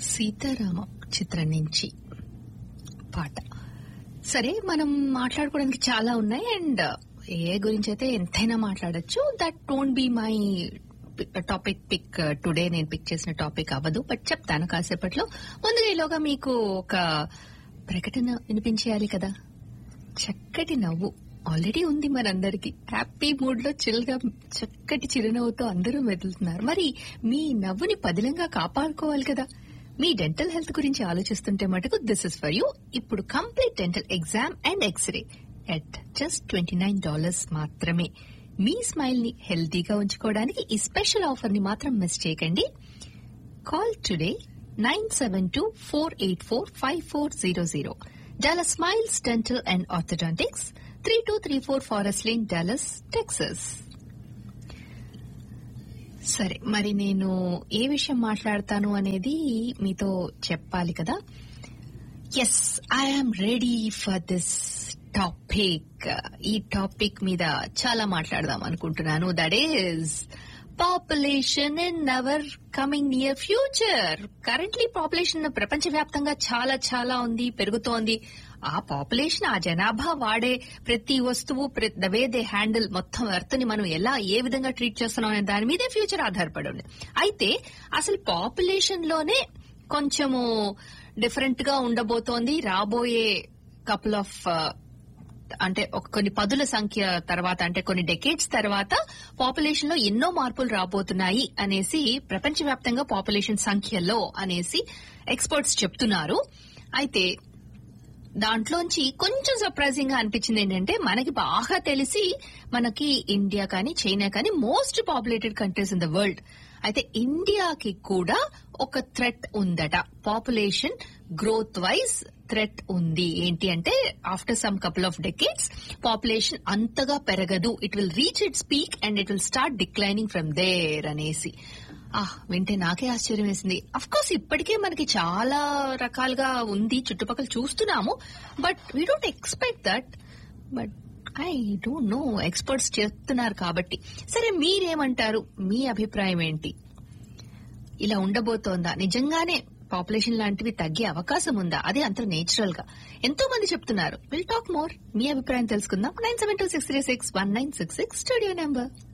సీతారామ చిత్రం నుంచి పాట సరే మనం మాట్లాడుకోవడానికి చాలా ఉన్నాయి అండ్ ఏ గురించి అయితే ఎంతైనా మాట్లాడొచ్చు that don't be my topic pick today నేను పిక్ చేసిన టాపిక్ అవ్వదు బట్ చెప్తాను కాసేపట్లో ముందుగా ఈలోగా మీకు ఒక ప్రకటన వినిపించేయాలి కదా చక్కటి నవ్వు ఆల్రెడీ ఉంది మనందరికి హ్యాపీ మూడ్ లో చిల్ గా చక్కటి చిరునవ్వుతో అందరూ మెదులుతున్నారు మరి మీ నవ్వుని పదిలంగా కాపాడుకోవాలి కదా మీ డెంటల్ హెల్త్ గురించి ఆలోచిస్తుంటే మటుకు దిస్ ఇస్ ఫర్ యూ ఇప్పుడు complete dental exam and X-ray at just twenty nine dollars మాత్రమే మీ స్మైల్ ని హెల్తీగా ఉంచుకోవడానికి ఈ స్పెషల్ ఆఫర్ ని మాత్రం మిస్ చేయకండి call today nine seven two four eight four five four zero zero Dallas smiles dental and orthodontics three two three four forest lane Dallas Texas సరే మరి నేను ఏ విషయం మాట్లాడతాను అనేది మీతో చెప్పాలి కదా yes I'm ready for this topic ఈ టాపిక్ మీద చాలా మాట్లాడదాం అనుకుంటున్నాను that is population in our coming near future currently population ప్రపంచవ్యాప్తంగా చాలా చాలా ఉంది పెరుగుతోంది ఆ పాపులేషన్ ఆ జనాభా వాడే ప్రతి వస్తువు ద వే దే హ్యాండిల్ మొత్తం ఎర్త్ ని మనం ఎలా ఏ విధంగా ట్రీట్ చేస్తున్నాం అనే దాని మీదే ఫ్యూచర్ ఆధారపడి ఉంది అయితే అసలు పాపులేషన్ లోనే కొంచెము డిఫరెంట్ గా ఉండబోతోంది రాబోయే కపుల్ ఆఫ్ అంటే ఒక కొన్ని పదుల సంఖ్య తర్వాత అంటే కొన్ని డెకేడ్స్ తర్వాత పాపులేషన్ లో ఎన్నో మార్పులు రాబోతున్నాయి అనేసి ప్రపంచవ్యాప్తంగా పాపులేషన్ సంఖ్యలో అనేసి ఎక్స్పర్ట్స్ చెప్తున్నారు అయితే దాంట్లోంచి కొంచెం సర్ప్రైజింగ్ గా అనిపించింది ఏంటంటే మనకి బాగా తెలిసి మనకి ఇండియా కానీ చైనా కానీ most populated countries in the world అయితే ఇండియాకి కూడా ఒక థ్రెట్ ఉందట పాపులేషన్ గ్రోత్ వైజ్ థ్రెట్ ఉంది ఏంటి అంటే after some couple of decades population అంతగా పెరగదు it will reach its peak and it will start declining from there అనేసి ఆ వింటే నాకే ఆశ్చర్యం వేసింది అఫ్ కోర్స్ ఇప్పటికే మనకి చాలా రకాలుగా ఉంది చుట్టుపక్కల చూస్తున్నాము but we don't expect that but I don't know experts చెప్తున్నారు కాబట్టి సరే మీరేమంటారు మీ అభిప్రాయం ఏంటి ఇలా ఉండబోతోందా నిజంగానే పాపులేషన్ లాంటివి తగ్గే అవకాశం ఉందా అది అంత నేచురల్ గా ఎంతో మంది చెప్తున్నారు విల్ టాక్ మోర్ మీ అభిప్రాయం తెలుసుకుందాం nine seven two six three six one nine six six studio number